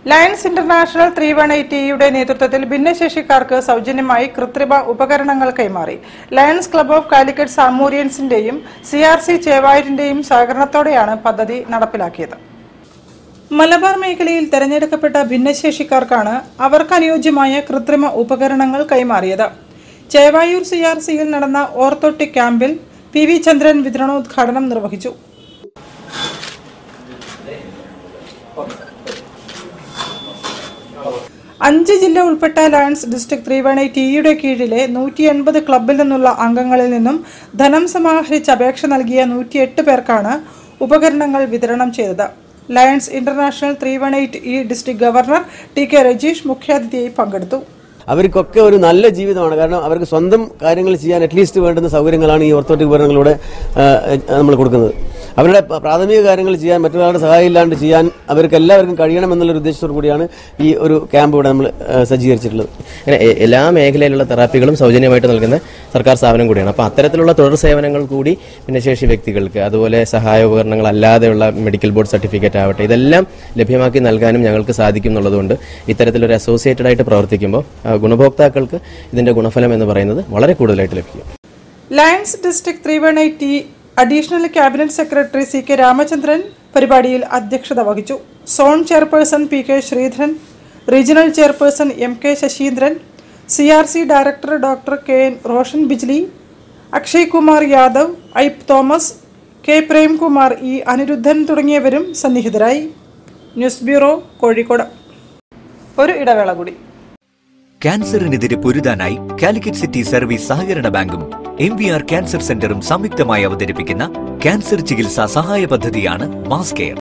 lions International three one എയ്റ്റിയുടെ നേതൃത്വത്തിൽ ഭിന്നശേഷിക്കാർക്ക് സൗജന്യമായി കൃത്രിമ ഉപകരണങ്ങൾ കൈമാറി ലയൺസ് ക്ലബ് ഓഫ് കാലിക്കറ്റ് സാമൂരിയൻസിന്റെയും സി ആർ സി ചേവായൂരിന്റെയും സഹകരണത്തോടെയാണ് പദ്ധതി നടപ്പിലാക്കിയത് മലബാർ മേഖലയിൽ തെരഞ്ഞെടുക്കപ്പെട്ട ഭിന്നശേഷിക്കാർക്കാണ് അവർക്ക് അനുയോജ്യമായ കൃത്രിമ ഉപകരണങ്ങൾ കൈമാറിയത് ചേവായൂർ സി ആർ സിയിൽ നടന്ന ഓർത്തോട്ടിക് ക്യാമ്പിൽ പി വി ചന്ദ്രൻ വിതരണോദ്ഘാടനം നിർവഹിച്ചു അഞ്ച് ജില്ല ഉൾപ്പെട്ട Lions district three one eight ടിയുടെ കീഴിലെ നൂറ്റി എൺപത് ക്ലബിൽ നിന്നുള്ള അംഗങ്ങളിൽ നിന്നും ധനം സമാഹരിച്ച് അപേക്ഷ നൽകിയ നൂറ്റിയെട്ട് പേർക്കാണ് ഉപകരണങ്ങൾ വിതരണം ചെയ്തത് Lions International three one eight E district governor T K Rajeesh മുഖ്യാതിഥിയായി പങ്കെടുത്തു അവർക്കൊക്കെ ഒരു നല്ല ജീവിതമാണ് കാരണം അവർക്ക് സ്വന്തം കാര്യങ്ങൾ ചെയ്യാൻ അറ്റ്ലീസ്റ്റ് വേണ്ടുന്ന സൗകര്യങ്ങളാണ് ഈ ഓർത്തോട്ടിക് ഉപകരണങ്ങളിലൂടെ ആ, നമ്മൾ കൊടുക്കുന്നത് അവരുടെ പ- പ്രാഥമിക കാര്യങ്ങൾ ചെയ്യാൻ മറ്റൊരാളുടെ സഹായം ഇല്ലാണ്ട് ചെയ്യാൻ അവർക്ക് എല്ലാവർക്കും കഴിയണം എന്നുള്ളൊരു ഉദ്ദേശത്തോടു കൂടിയാണ് ഈ ഒരു ക്യാമ്പ് ഇവിടെ നമ്മൾ ആ, സജ്ജീകരിച്ചിട്ടുള്ളത് അങ്ങനെ എ- എല്ലാ മേഖലയിലുള്ള തെറാപ്പികളും സൗജന്യമായിട്ട് നൽകുന്ന സർക്കാർ സ്ഥാപനം കൂടിയാണ് അപ്പോൾ അത്തരത്തിലുള്ള തുടർ സേവനങ്ങൾ കൂടി ഭിന്നശേഷി വ്യക്തികൾക്ക് അതുപോലെ സഹായ ഉപകരണങ്ങൾ അല്ലാതെയുള്ള മെഡിക്കൽ ബോർഡ് സർട്ടിഫിക്കറ്റ് ആവട്ടെ ഇതെല്ലാം ലഭ്യമാക്കി നൽകാനും ഞങ്ങൾക്ക് സാധിക്കും എന്നുള്ളതുകൊണ്ട് ഇത്തരത്തിലൊരു അസോസിയേറ്റഡ് ആയിട്ട് പ്രവർത്തിക്കുമ്പോൾ ആ, ഗുണഭോക്താക്കൾക്ക് ഇതിന്റെ ഗുണഫലം എന്ന് പറയുന്നത് വളരെ കൂടുതലായിട്ട് ലഭിക്കും Lions district three one eight T additional cabinet secretary C K Ramachandran പരിപാടിയിൽ അധ്യക്ഷത വഹിച്ചു zone chairperson P K Sreedharan regional chairperson M K Sasheendran C R C director doctor K N Roshan Bijli Akshay Kumar Yadav Ipe Thomas K Premkumar E Aniruddhan തുടങ്ങിയവരും സന്നിഹിതരായി ന്യൂസ് ബ്യൂറോ കോഴിക്കോട് ഒരു ഇടവേള കൂടി ക്യാൻസറിനെതിരെ പൊരുതാനായി കാലിക്കറ്റ് സിറ്റി സർവീസ് സഹകരണ ബാങ്കും എം വി ആർ ക്യാൻസർ സെന്ററും സംയുക്തമായി അവതരിപ്പിക്കുന്ന ക്യാൻസർ ചികിത്സാ സഹായ പദ്ധതിയാണ് മാസ് കെയർ